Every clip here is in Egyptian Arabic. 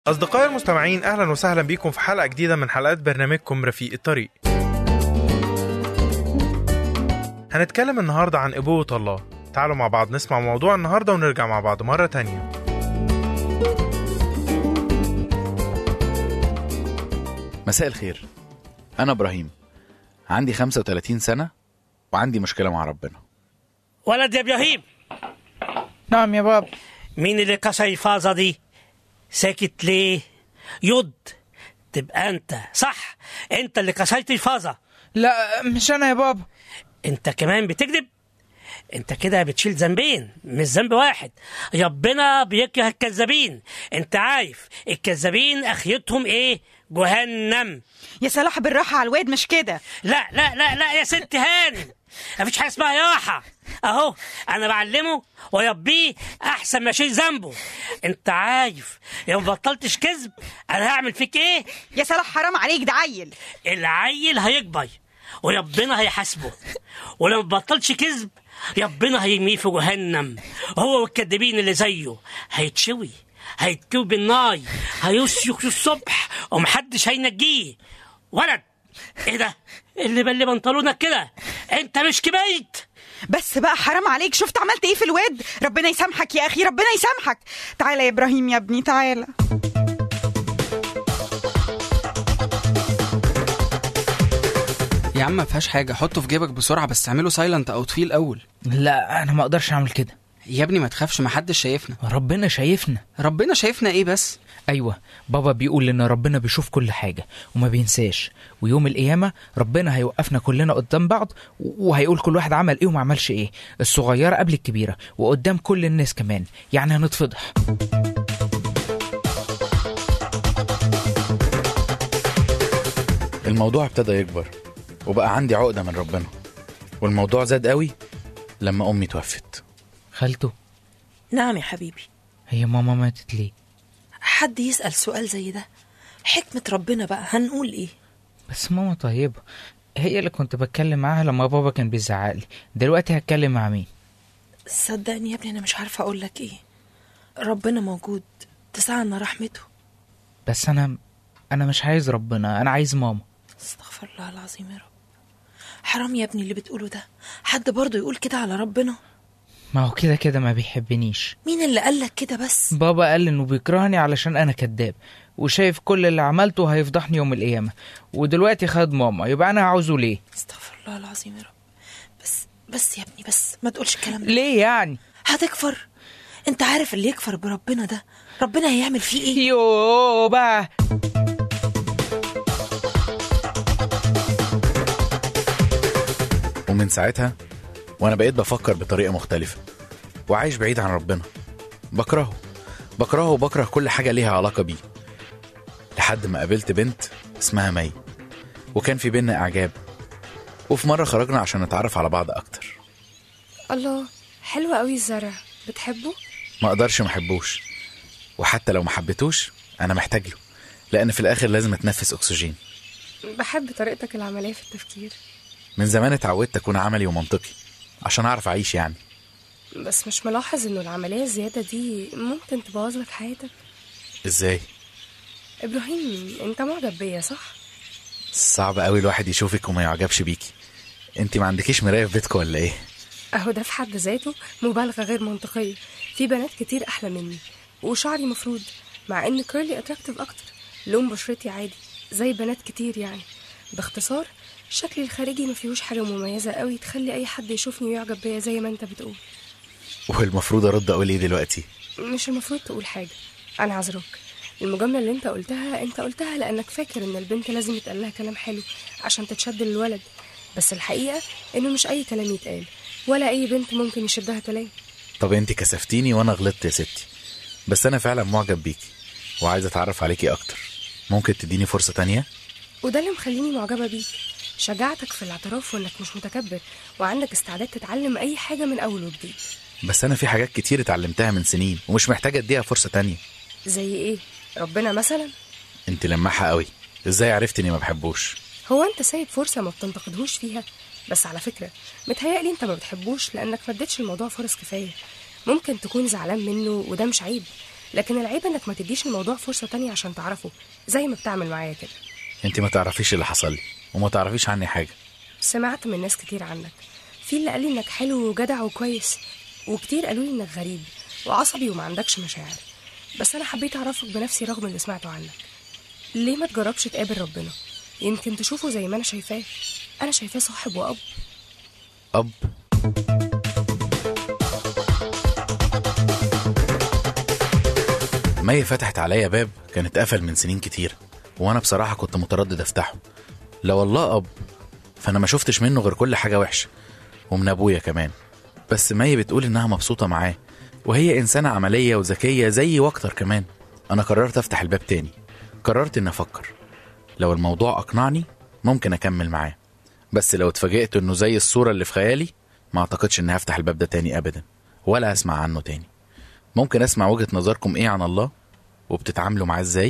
أصدقائي المستمعين أهلا وسهلا بكم في حلقة جديدة من حلقات برنامجكم رفيق الطريق هنتكلم النهاردة عن أبوة الله تعالوا مع بعض نسمع موضوع النهاردة ونرجع مع بعض مرة تانية مساء الخير أنا إبراهيم عندي 35 سنة وعندي مشكلة مع ربنا ولد يا ابراهيم نعم يا بابا مين اللي كسر الفازة دي ساكت ليه يض تبقى انت صح انت اللي كسرت الفازة لا مش انا يا بابا انت كمان بتكذب انت كده بتشيل ذنبين مش ذنب واحد ربنا بيكره الكذابين انت عارف الكذابين اخيتهم ايه جهنم يا صلاح بالراحة على الواد مش كده لا لا لا لا يا ست هاني مفيش حاجه اسمها راحه اهو انا بعلمه ويربيه احسن ما اشيل ذنبه انت عارف لو ما بطلتش كذب انا هعمل فيك ايه يا صلاح حرام عليك ده عيل العيل هيكبر وربنا هيحاسبه ولو ما بطلش كذب ربنا هيرميه في جهنم هو والكذابين اللي زيه هيتشوي هيتكوي بالنار هيسيك الصبح ومحدش هينجيه ولد ايه ده اللي بل بنطلونك كده انت مش كبيت بس بقى حرام عليك شفت عملت ايه في الواد ربنا يسامحك يا اخي ربنا يسامحك تعالى يا ابراهيم يا ابني تعالى يا عم ما فيهاش حاجه حطه في جيبك بسرعه بس اعمله سايلنت او طفيه الاول لا انا ما اقدرش اعمل كده يا ابني ما تخافش محدش شايفنا ربنا شايفنا ربنا شايفنا ايه بس ايوه بابا بيقول ان ربنا بيشوف كل حاجه وما بينساش ويوم القيامه ربنا هيوقفنا كلنا قدام بعض وهيقول كل واحد عمل ايه وما عملش ايه الصغيره قبل الكبيره وقدام كل الناس كمان يعني هنتفضح الموضوع ابتدى يكبر وبقى عندي عقدة من ربنا والموضوع زاد قوي لما أمي توفت خالته نعم يا حبيبي هي ماما ماتت ليه حد يسأل سؤال زي ده حكمة ربنا بقى هنقول ايه بس ماما طيبه هي اللي كنت بتكلم معاها لما بابا كان بيزعق لي دلوقتي هتكلم مع مين صدقني يا ابني انا مش عارفة اقول لك ايه ربنا موجود تسعنا رحمته بس انا انا مش عايز ربنا انا عايز ماما استغفر الله العظيم يا رب حرام يا ابني اللي بتقوله ده حد برضه يقول كده على ربنا ما هو كده كده ما بيحبنيش مين اللي قالك كده بس بابا قال انه بيكرهني علشان انا كذاب وشايف كل اللي عملته هيفضحني يوم القيامه ودلوقتي خد ماما يبقى انا عاوزه ليه استغفر الله العظيم يا رب بس بس يا ابني بس ما تقولش الكلام ده ليه يعني هتكفر انت عارف اللي يكفر بربنا ده ربنا هيعمل فيه ايه يو بقى ومن ساعتها وأنا بقيت بفكر بطريقة مختلفة وعايش بعيد عن ربنا بكرهه بكرهه وبكره كل حاجة ليها علاقة بيه لحد ما قابلت بنت اسمها مي وكان في بينا إعجاب وفي مرة خرجنا عشان نتعرف على بعض أكتر الله حلو قوي الزرع بتحبه ما اقدرش ما احبوش وحتى لو ما حبيتوش انا محتاج له لان في الاخر لازم اتنفس اكسجين بحب طريقتك العملية في التفكير من زمان اتعودت اكون عملي ومنطقي عشان اعرف اعيش يعني بس مش ملاحظ انه العملية الزيادة دي ممكن تبوظ لك حياتك ازاي ابراهيم انت معجب بيا صح صعب قوي الواحد يشوفك وما يعجبش بيكي انت ما عندكيش مرايه في بيتك ولا ايه اهو ده في حد ذاته مبالغة غير منطقية في بنات كتير احلى مني وشعري مفروض مع ان كيرلي اتراكتيف اكتر لون بشرتي عادي زي بنات كتير يعني باختصار شكلي الخارجي ما فيهوش حاجة مميزة قوي تخلي اي حد يشوفني ويعجب بيا زي ما انت بتقول والمفروض ارد اقول ايه دلوقتي مش المفروض تقول حاجة أنا عذرك المجاملة اللي أنت قلتها أنت قلتها لأنك فاكر إن البنت لازم يتقال لها كلام حلو عشان تتشد للولد بس الحقيقة إنه مش أي كلام يتقال ولا أي بنت ممكن يشدها كلام طب انت كسفتيني وانا غلطت يا ستي بس انا فعلا معجب بيكي وعايز اتعرف عليكي اكتر ممكن تديني فرصه تانية وده اللي مخليني معجبة بيك شجعتك في الاعتراف وإنك مش متكبر وعندك استعداد تتعلم أي حاجة من أول وجديد بس انا في حاجات كتير اتعلمتها من سنين ومش محتاجه اديها فرصه تانية زي إيه؟ ربنا مثلا؟ انت لماحه قوي ازاي عرفت اني ما بحبوش هو أنت سايب فرصة ما بتنتقدهوش فيها بس على فكرة متهيألي أنت ما بتحبوش لأنك ما اديتش الموضوع فرص كفاية ممكن تكون زعلان منه وده مش عيب لكن العيب انك ما تديش الموضوع فرصة تانية عشان تعرفه زي ما بتعمل معايا كده انت ما تعرفيش اللي حصل لي وما تعرفيش عني حاجه سمعت من ناس كتير عنك في اللي قال لي انك حلو وجدع وكويس وكتير قالوا لي انك غريب وعصبي وما عندكش مشاعر بس انا حبيت اعرفك بنفسي رغم اللي سمعته عنك ليه ما تجربش تقابل ربنا يمكن تشوفه زي ما انا شايفاه انا شايفاه صاحب واب اب مي فتحت عليا باب كان اتقفل من سنين كتير وانا بصراحه كنت متردد افتحه لا والله اب فانا ما شفتش منه غير كل حاجه وحشه ومن ابويا كمان بس مي بتقول انها مبسوطه معاه وهي انسانه عمليه وذكيه زيي واكتر كمان انا قررت افتح الباب تاني قررت اني افكر لو الموضوع اقنعني ممكن اكمل معاه بس لو اتفاجئت انه زي الصوره اللي في خيالي ما اعتقدش اني هفتح الباب ده تاني ابدا ولا اسمع عنه تاني ممكن اسمع وجهه نظركم ايه عن الله وبتتعاملوا معاه ازاي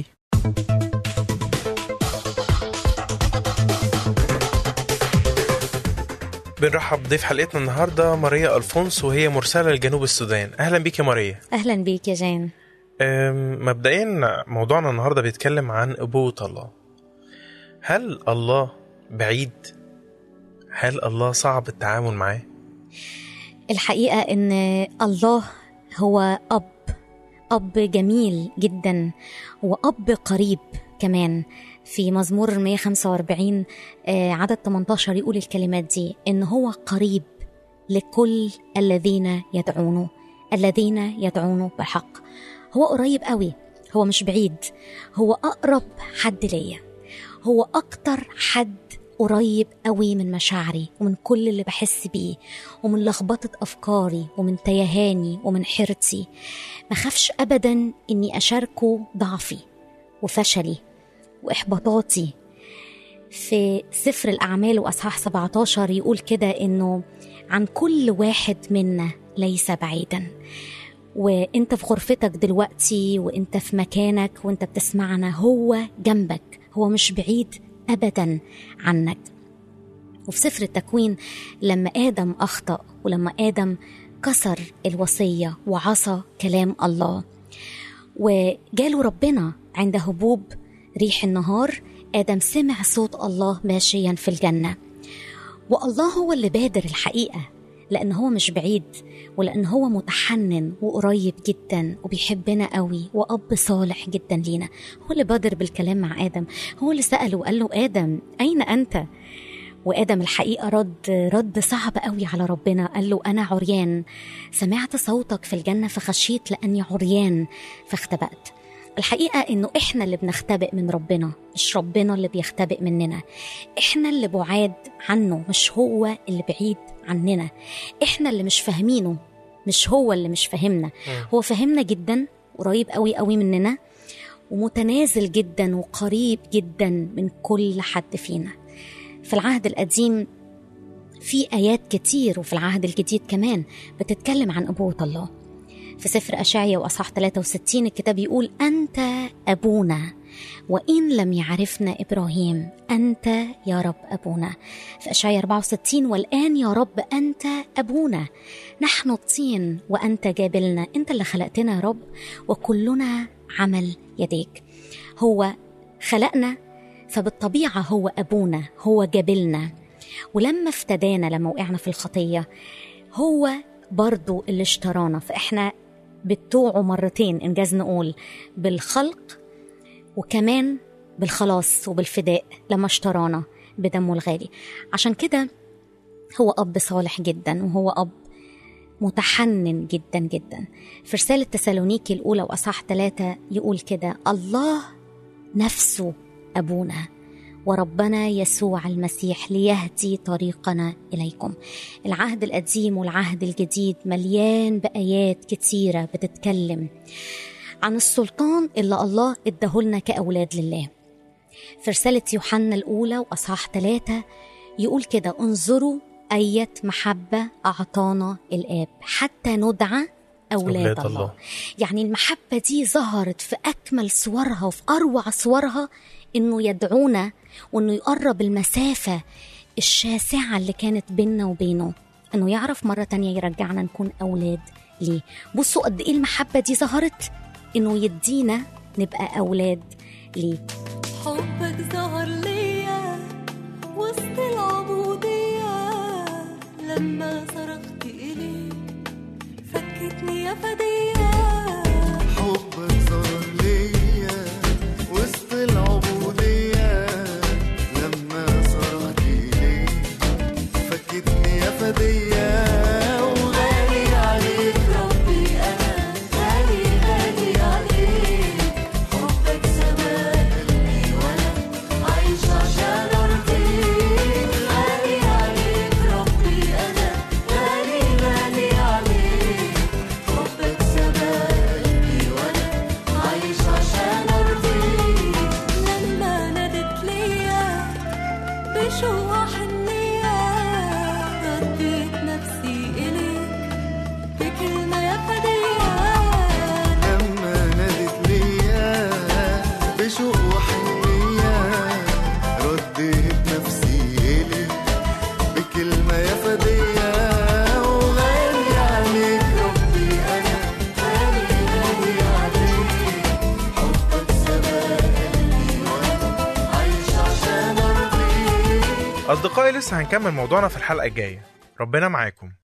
بنرحب بضيف حلقتنا النهارده ماريا الفونس وهي مرسله لجنوب السودان اهلا بيك يا ماريا أهلا بيك يا جان أم، مبدئيا موضوعنا النهارده بيتكلم عن ابوه الله هل الله بعيد هل الله صعب التعامل معاه الحقيقة إن الله هو أب أب جميل جدا وأب قريب كمان في مزمور 145 آه، عدد 18 يقول الكلمات دي إن هو قريب لكل الذين يدعونه الذين يدعونه بحق هو قريب قوي هو مش بعيد هو أقرب حد ليا هو أكتر حد قريب قوي من مشاعري ومن كل اللي بحس بيه ومن لخبطة أفكاري ومن تيهاني ومن حيرتي ما خافش أبدا إني أشاركه ضعفي وفشلي وإحباطاتي في سفر الأعمال وأصحاح 17 يقول كده إنه عن كل واحد منا ليس بعيدا وانت في غرفتك دلوقتي وانت في مكانك وانت بتسمعنا هو جنبك هو مش بعيد ابدا عنك وفي سفر التكوين لما ادم اخطا ولما ادم كسر الوصيه وعصى كلام الله وجاله ربنا عند هبوب ريح النهار ادم سمع صوت الله ماشيا في الجنه والله هو اللي بادر الحقيقه لان هو مش بعيد ولان هو متحنن وقريب جدا وبيحبنا قوي واب صالح جدا لينا هو اللي بادر بالكلام مع ادم هو اللي ساله وقال له ادم اين انت وادم الحقيقه رد رد صعب قوي على ربنا قال له انا عريان سمعت صوتك في الجنه فخشيت لاني عريان فاختبأت الحقيقة إنه إحنا اللي بنختبئ من ربنا مش ربنا اللي بيختبئ مننا إحنا اللي بعاد عنه مش هو اللي بعيد عننا إحنا اللي مش فاهمينه مش هو اللي مش فاهمنا هو فاهمنا جدا قريب قوي قوي مننا ومتنازل جدا وقريب جدا من كل حد فينا في العهد القديم في آيات كتير وفي العهد الجديد كمان بتتكلم عن أبوة الله في سفر أشعيا وأصحاح 63 الكتاب يقول أنت أبونا وإن لم يعرفنا إبراهيم أنت يا رب أبونا في أشعيا 64 والآن يا رب أنت أبونا نحن الطين وأنت جابلنا أنت اللي خلقتنا يا رب وكلنا عمل يديك هو خلقنا فبالطبيعة هو أبونا هو جابلنا ولما افتدانا لما وقعنا في الخطية هو برضو اللي اشترانا فإحنا بتوعه مرتين إنجاز نقول بالخلق وكمان بالخلاص وبالفداء لما اشترانا بدمه الغالي عشان كده هو أب صالح جدا وهو أب متحنن جدا جدا في رسالة تسالونيكي الأولى وأصح ثلاثة يقول كده الله نفسه أبونا وربنا يسوع المسيح ليهدي طريقنا إليكم العهد القديم والعهد الجديد مليان بآيات كتيرة بتتكلم عن السلطان اللي الله اداهولنا كأولاد لله في رسالة يوحنا الأولى وأصحاح ثلاثة يقول كده انظروا أية محبة أعطانا الآب حتى ندعى أولاد, أولاد الله. الله. الله يعني المحبة دي ظهرت في أكمل صورها وفي أروع صورها إنه يدعونا وإنه يقرب المسافة الشاسعة اللي كانت بيننا وبينه إنه يعرف مرة تانية يرجعنا نكون أولاد ليه بصوا قد إيه المحبة دي ظهرت إنه يدينا نبقى أولاد ليه حبك ظهر ليا وسط العبودية لما صرخت إليك فكتني يا فدية حبك ظهر ليا وسط العبودية لما صرخت إليك فكتني يا فدية وغالي عليك ربي أنا غالي غالي عليك حبك سما قلبي وأنا عايش عشان أرضيك غالي عليك ربي أنا غالي غالي عليك حبك سما قلبي وأنا عايش عشان أرضيك لما نادت ليا بشوق حنية رديت نفسي إليك بكلمة يا فدية لما نادت ليا بشوق وحنية رديت نفسي إليك بكلمة يا فدية وغالي عليك ربي أنا غالي غالي عليك حبك سما قلبي وأنا عايش عشان أرضيك أصدقائي لسه هنكمل موضوعنا في الحلقة الجاية ربنا معاكم